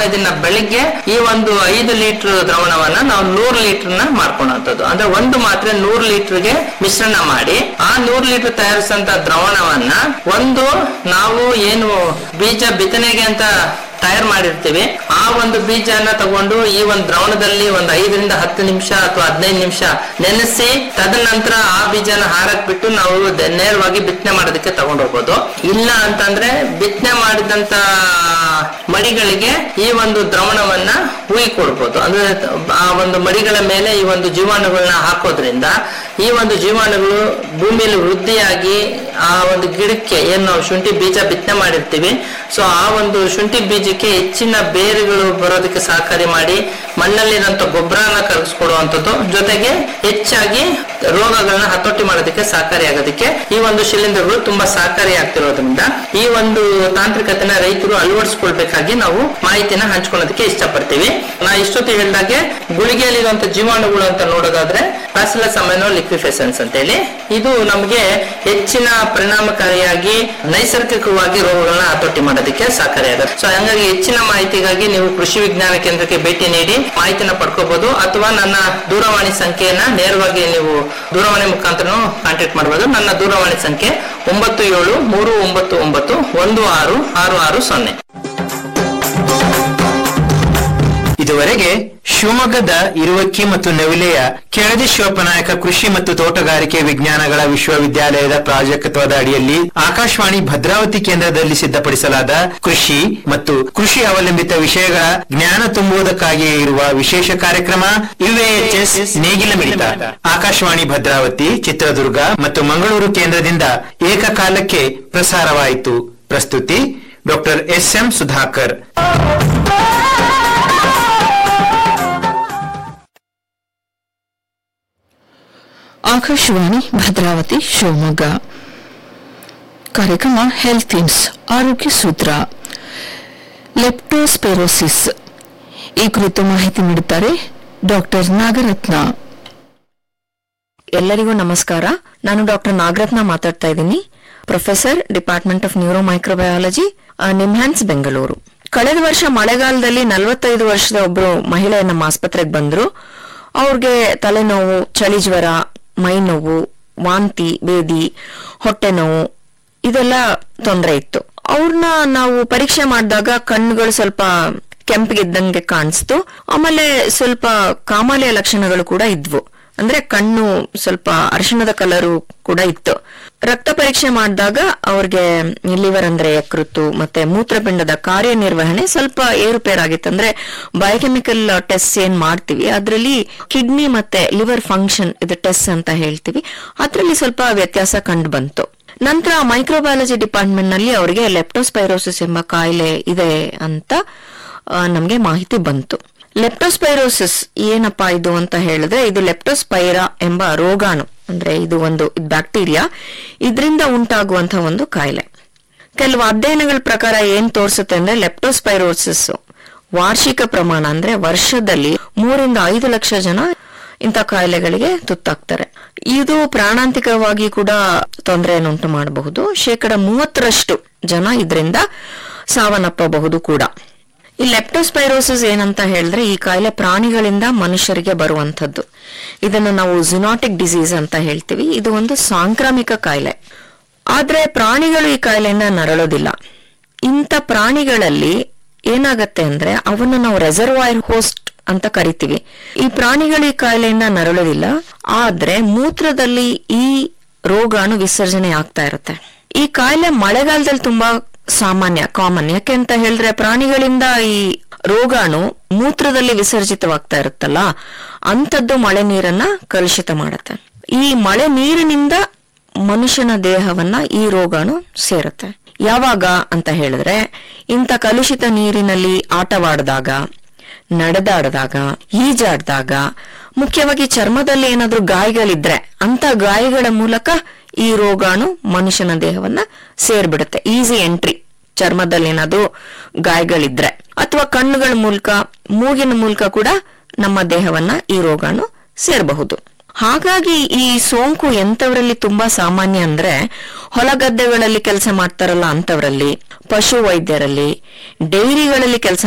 ದಿನ ಬೆಳಿಗ್ಗೆ ಈ ಒಂದು ಐದು ಲೀಟರ್ ದ್ರವಣವನ್ನ ನಾವು ನೂರು ಲೀಟರ್ ನ ಮಾಡ್ಕೊಳ್ಳುವಂಥದ್ದು ಅಂದ್ರೆ ಒಂದು ಮಾತ್ರೆ ನೂರು ಲೀಟರ್ಗೆ ಮಿಶ್ರಣ ಮಾಡಿ ಆ ನೂರು ಲೀಟರ್ ತಯಾರಿಸಿದಂತ ದ್ರವಣವನ್ನ ಒಂದು ನಾವು ಏನು ಬೀಜ ಬಿತ್ತನೆಗೆ ಅಂತ ತಯಾರು ಮಾಡಿರ್ತೀವಿ ಆ ಒಂದು ಬೀಜನ ತಗೊಂಡು ಈ ಒಂದು ದ್ರವಣದಲ್ಲಿ ಒಂದು ಐದರಿಂದ ಹತ್ತು ನಿಮಿಷ ಅಥವಾ ಹದಿನೈದು ನಿಮಿಷ ನೆನೆಸಿ ತದನಂತರ ಆ ಬೀಜನ ಹಾರಕ್ ಬಿಟ್ಟು ನಾವು ದ- ನೇರವಾಗಿ ಬಿತ್ತನೆ ಮಾಡೋದಕ್ಕೆ ತಗೊಂಡು ಹೋಗ್ಬೋದು ಇಲ್ಲ ಅಂತಂದ್ರೆ ಬಿತ್ತನೆ ಮಾಡಿದಂತ ಮಡಿಗಳಿಗೆ ಈ ಒಂದು ದ್ರವಣವನ್ನ ಹೂಯಿ ಕೊಡ್ಬೋದು ಅಂದ್ರೆ ಆ ಒಂದು ಮಡಿಗಳ ಮೇಲೆ ಈ ಒಂದು ಜೀವಾಣುಗಳನ್ನ ಹಾಕೋದ್ರಿಂದ ಈ ಒಂದು ಜೀವಾಣುಗಳು ಭೂಮಿಯಲ್ಲಿ ವೃದ್ಧಿಯಾಗಿ ಆ ಒಂದು ಗಿಡಕ್ಕೆ ಏನು ನಾವು ಶುಂಠಿ ಬೀಜ ಬಿತ್ತನೆ ಮಾಡಿರ್ತೀವಿ ಸೊ ಆ ಒಂದು ಶುಂಠಿ ಬೀಜಕ್ಕೆ ಹೆಚ್ಚಿನ ಬೇರುಗಳು ಬರೋದಕ್ಕೆ ಸಹಕಾರಿ ಮಾಡಿ ಮಣ್ಣಲ್ಲಿರೋಂಥ ಗೊಬ್ಬರನ ಕರಗಿಸ್ಕೊಡುವಂಥದ್ದು ಜೊತೆಗೆ ಹೆಚ್ಚಾಗಿ ರೋಗಗಳನ್ನ ಹತೋಟಿ ಮಾಡೋದಕ್ಕೆ ಸಹಕಾರಿ ಆಗೋದಕ್ಕೆ ಈ ಒಂದು ಶಿಲೀಂಧ್ರಗಳು ತುಂಬಾ ಸಹಕಾರಿ ಆಗ್ತಿರೋದ್ರಿಂದ ಈ ಒಂದು ತಾಂತ್ರಿಕತೆನ ರೈತರು ಅಳವಡಿಸ್ಕೊಳ್ಬೇಕಾಗಿ ನಾವು ಮಾಹಿತಿನ ಹಂಚ್ಕೊಳ್ಳೋದಕ್ಕೆ ಇಷ್ಟಪಡ್ತೀವಿ ನಾ ಇಷ್ಟೊತ್ತು ಹೇಳಿದಾಗೆ ಗುಳಿಗೆಯಲ್ಲಿರುವಂತ ಜೀವಾಣುಗಳು ಅಂತ ನೋಡೋದಾದ್ರೆ ಬ್ಯಾಸಿಲಸ್ ಅಮೈನೋ ಲಿಕ್ವಿಫೆಸನ್ಸ್ ಅಂತ ಹೇಳಿ ಇದು ನಮಗೆ ಹೆಚ್ಚಿನ ಪರಿಣಾಮಕಾರಿಯಾಗಿ ನೈಸರ್ಗಿಕವಾಗಿ ರೋಗಗಳನ್ನ ಹತೋಟಿ ಮಾಡೋದಕ್ಕೆ ಸಹಕಾರಿಯಾಗುತ್ತೆ ಸೊ ಹಂಗಾಗಿ ಹೆಚ್ಚಿನ ಮಾಹಿತಿಗಾಗಿ ನೀವು ಕೃಷಿ ವಿಜ್ಞಾನ ಕೇಂದ್ರಕ್ಕೆ ಭೇಟಿ ನೀಡಿ ಮಾಹಿತಿನ ಪಡ್ಕೋಬಹುದು ಅಥವಾ ನನ್ನ ದೂರವಾಣಿ ಸಂಖ್ಯೆಯನ್ನ ನೇರವಾಗಿ ನೀವು ದೂರವಾಣಿ ಮುಖಾಂತರ ಕಾಂಟ್ಯಾಕ್ಟ್ ಮಾಡಬಹುದು ನನ್ನ ದೂರವಾಣಿ ಸಂಖ್ಯೆ ಒಂಬತ್ತು ಏಳು ಮೂರು ಒಂಬತ್ತು ಒಂಬತ್ತು ಒಂದು ಆರು ಆರು ಆರು ಸೊನ್ನೆ ಇದುವರೆಗೆ ಶಿವಮೊಗ್ಗದ ಇರುವಕ್ಕಿ ಮತ್ತು ನವಿಲೆಯ ಕೆಳದಿ ಶಿವಪ್ಪನಾಯಕ ಕೃಷಿ ಮತ್ತು ತೋಟಗಾರಿಕೆ ವಿಜ್ಞಾನಗಳ ವಿಶ್ವವಿದ್ಯಾಲಯದ ಪ್ರಾಜೆಕ್ಟ್ವದ ಅಡಿಯಲ್ಲಿ ಆಕಾಶವಾಣಿ ಭದ್ರಾವತಿ ಕೇಂದ್ರದಲ್ಲಿ ಸಿದ್ಧಪಡಿಸಲಾದ ಕೃಷಿ ಮತ್ತು ಕೃಷಿ ಅವಲಂಬಿತ ವಿಷಯಗಳ ಜ್ಞಾನ ತುಂಬುವುದಕ್ಕಾಗಿಯೇ ಇರುವ ವಿಶೇಷ ಕಾರ್ಯಕ್ರಮ ಯುಎಎಚ್ಎಸ್ ನೇಗಿಲ ಮಿಡಿತ ಆಕಾಶವಾಣಿ ಭದ್ರಾವತಿ ಚಿತ್ರದುರ್ಗ ಮತ್ತು ಮಂಗಳೂರು ಕೇಂದ್ರದಿಂದ ಏಕಕಾಲಕ್ಕೆ ಪ್ರಸಾರವಾಯಿತು ಪ್ರಸ್ತುತಿ doctor S M Sudhakar Akashvani Bhadravati Shivamogga ಕಾರ್ಯಕ್ರಮ ಹೆಲ್ತ್ ಇನ್ಸ್ ಆರೋಗ್ಯ ಸೂತ್ರ ಲೆಪ್ಟೋಸ್ಪೆರೋಸಿಸ್ ಈ ಕುರಿತು ಮಾಹಿತಿ ನೀಡುತ್ತಾರೆ ಡಾಕ್ಟರ್ ನಾಗರತ್ನ ಎಲ್ಲರಿಗೂ ನಮಸ್ಕಾರ ನಾನು ಡಾಕ್ಟರ್ ನಾಗರತ್ನ ಮಾತಾಡ್ತಾ ಇದ್ದೀನಿ professor department of neuro microbiology NIMHANS Bengaluru ಕಳೆದ ವರ್ಷ ಮಳೆಗಾಲದಲ್ಲಿ ನಲವತ್ತೈದು ವರ್ಷದ ಒಬ್ರು ಮಹಿಳೆ ನಮ್ಮ ಆಸ್ಪತ್ರೆಗೆ ಬಂದ್ರು ಅವ್ರಿಗೆ ತಲೆನೋವು ಚಳಿ ಜ್ವರ ಮೈ ನೋವು ವಾಂತಿ ಬೇದಿ ಹೊಟ್ಟೆ ನೋವು ಇದೆಲ್ಲ ತೊಂದರೆ ಇತ್ತು ಅವ್ರನ್ನ ನಾವು ಪರೀಕ್ಷೆ ಮಾಡಿದಾಗ ಕಣ್ಣುಗಳು ಸ್ವಲ್ಪ ಕೆಂಪಗಿದ್ದಂಗೆ ಕಾಣಿಸ್ತು ಆಮೇಲೆ ಸ್ವಲ್ಪ ಕಾಮಾಲೆಯ ಲಕ್ಷಣಗಳು ಕೂಡ ಇದ್ವು ಅಂದ್ರೆ ಕಣ್ಣು ಸ್ವಲ್ಪ ಅರಿಶಿಣದ ಕಲರು ಕೂಡ ಇತ್ತು ರಕ್ತ ಪರೀಕ್ಷೆ ಮಾಡಿದಾಗ ಅವ್ರಿಗೆ ಲಿವರ್ ಅಂದ್ರೆ ಯಕೃತ್ತು ಮತ್ತೆ ಮೂತ್ರಪಿಂಡದ ಕಾರ್ಯನಿರ್ವಹಣೆ ಸ್ವಲ್ಪ ಏರುಪೇರಾಗಿತ್ತು ಅಂದ್ರೆ ಬಯೋಕೆಮಿಕಲ್ ಟೆಸ್ಟ್ ಏನ್ ಮಾಡ್ತೀವಿ ಅದರಲ್ಲಿ ಕಿಡ್ನಿ ಮತ್ತೆ ಲಿವರ್ ಫಂಕ್ಷನ್ ಇದು ಟೆಸ್ಟ್ ಅಂತ ಹೇಳ್ತೀವಿ ಅದರಲ್ಲಿ ಸ್ವಲ್ಪ ವ್ಯತ್ಯಾಸ ಕಂಡು ಬಂತು ನಂತರ ಮೈಕ್ರೋಬಯಾಲಜಿ ಡಿಪಾರ್ಟ್ಮೆಂಟ್ ನಲ್ಲಿ ಅವರಿಗೆ ಲೆಪ್ಟೋಸ್ಪೈರೋಸಿಸ್ ಎಂಬ ಕಾಯಿಲೆ ಇದೆ ಅಂತ ಆ, ನಮ್ಗೆ ಮಾಹಿತಿ ಬಂತು ಲೆಪ್ಟೋಸ್ಪೈರೋಸಿಸ್ ಏನಪ್ಪಾ ಇದು ಅಂತ ಹೇಳಿದ್ರೆ ಇದು ಲೆಪ್ಟೋಸ್ಪೈರಾ ಎಂಬ ರೋಗಾಣು ಅಂದ್ರೆ ಇದು ಒಂದು ಬ್ಯಾಕ್ಟೀರಿಯಾ ಇದರಿಂದ ಉಂಟಾಗುವಂತಹ ಒಂದು ಕಾಯಿಲೆ ಕೆಲವು ಅಧ್ಯಯನಗಳ ಪ್ರಕಾರ ಏನ್ ತೋರಿಸುತ್ತೆ ಅಂದ್ರೆ ಲೆಪ್ಟೋಸ್ಪೈರೋಸಿಸ್ ವಾರ್ಷಿಕ ಪ್ರಮಾಣ ಅಂದ್ರೆ ವರ್ಷದಲ್ಲಿ ಮೂರಿಂದ ಐದು ಲಕ್ಷ ಜನ ಇಂಥ ಕಾಯಿಲೆಗಳಿಗೆ ತುತ್ತಾಗ್ತಾರೆ ಇದು ಪ್ರಾಣಾಂತಿಕವಾಗಿ ಕೂಡ ತೊಂದರೆಯನ್ನುಂಟು ಮಾಡಬಹುದು ಶೇಕಡ ಮೂವತ್ತರಷ್ಟು ಜನ ಇದರಿಂದ ಸಾವನ್ನಪ್ಪಬಹುದು ಕೂಡ ಈ ಲೆಪ್ಟೋಸ್ಪೈರೋಸಿಸ್ ಏನಂತ ಹೇಳಿದ್ರೆ ಈ ಕಾಯಿಲೆ ಪ್ರಾಣಿಗಳಿಂದ ಮನುಷ್ಯರಿಗೆ ಬರುವಂತದ್ದು ಇದನ್ನು ನಾವು ಝುನಾಟಿಕ್ ಡಿಸೀಸ್ ಅಂತ ಹೇಳ್ತೀವಿ ಇದು ಒಂದು ಸಾಂಕ್ರಾಮಿಕ ಕಾಯಿಲೆ ಆದ್ರೆ ಪ್ರಾಣಿಗಳು ಈ ಕಾಯಿಲೆಯಿಂದ ನರಳೋದಿಲ್ಲ ಇಂಥ ಪ್ರಾಣಿಗಳಲ್ಲಿ ಏನಾಗತ್ತೆ ಅಂದ್ರೆ ಅವನ್ನು ನಾವು ರೆಸರ್ವಾಯರ್ ಹೋಸ್ಟ್ ಅಂತ ಕರಿತೀವಿ ಈ ಪ್ರಾಣಿಗಳು ಈ ಕಾಯಿಲೆಯಿಂದ ನರಳೋದಿಲ್ಲ ಆದ್ರೆ ಮೂತ್ರದಲ್ಲಿ ಈ ರೋಗಾಣು ವಿಸರ್ಜನೆ ಆಗ್ತಾ ಇರುತ್ತೆ ಈ ಕಾಯಿಲೆ ಮಳೆಗಾಲದಲ್ಲಿ ತುಂಬಾ ಸಾಮಾನ್ಯ ಕಾಮನ್ ಯಾಕೆ ಅಂತ ಹೇಳಿದ್ರೆ ಪ್ರಾಣಿಗಳಿಂದ ಈ ರೋಗಾಣು ಮೂತ್ರದಲ್ಲಿ ವಿಸರ್ಜಿತವಾಗ್ತಾ ಇರುತ್ತಲ್ಲ ಅಂತದ್ದು ಮಳೆ ನೀರನ್ನ ಕಲುಷಿತ ಮಾಡುತ್ತೆ ಈ ಮಳೆ ನೀರಿನಿಂದ ಮನುಷ್ಯನ ದೇಹವನ್ನ ಈ ರೋಗಾಣು ಸೇರುತ್ತೆ ಯಾವಾಗ ಅಂತ ಹೇಳಿದ್ರೆ ಇಂಥ ಕಲುಷಿತ ನೀರಿನಲ್ಲಿ ಆಟವಾಡಿದಾಗ ನಡೆದಾಡಿದಾಗ ಈಜಾಡಿದಾಗ ಮುಖ್ಯವಾಗಿ ಚರ್ಮದಲ್ಲಿ ಏನಾದ್ರೂ ಗಾಯಗಳಿದ್ರೆ ಅಂತ ಗಾಯಗಳ ಮೂಲಕ ಈ ರೋಗಾಣು ಮನುಷ್ಯನ ದೇಹವನ್ನ ಸೇರ್ಬಿಡುತ್ತೆ ಈಸಿ ಎಂಟ್ರಿ ಚರ್ಮದಲ್ಲಿ ಏನಾದ್ರೂ ಗಾಯಗಳಿದ್ರೆ ಅಥವಾ ಕಣ್ಣುಗಳ ಮೂಲಕ ಮೂಗಿನ ಮೂಲಕ ಕೂಡ ನಮ್ಮ ದೇಹವನ್ನ ಈ ರೋಗಾಣು ಸೇರಬಹುದು ಹಾಗಾಗಿ ಈ ಸೋಂಕು ಎಂತವರಲ್ಲಿ ತುಂಬಾ ಸಾಮಾನ್ಯ ಅಂದ್ರೆ ಹೊಲಗದ್ದೆಗಳಲ್ಲಿ ಕೆಲಸ ಮಾಡ್ತಾರಲ್ಲ ಅಂತವರಲ್ಲಿ ಪಶು ವೈದ್ಯರಲ್ಲಿ ಡೈರಿಗಳಲ್ಲಿ ಕೆಲಸ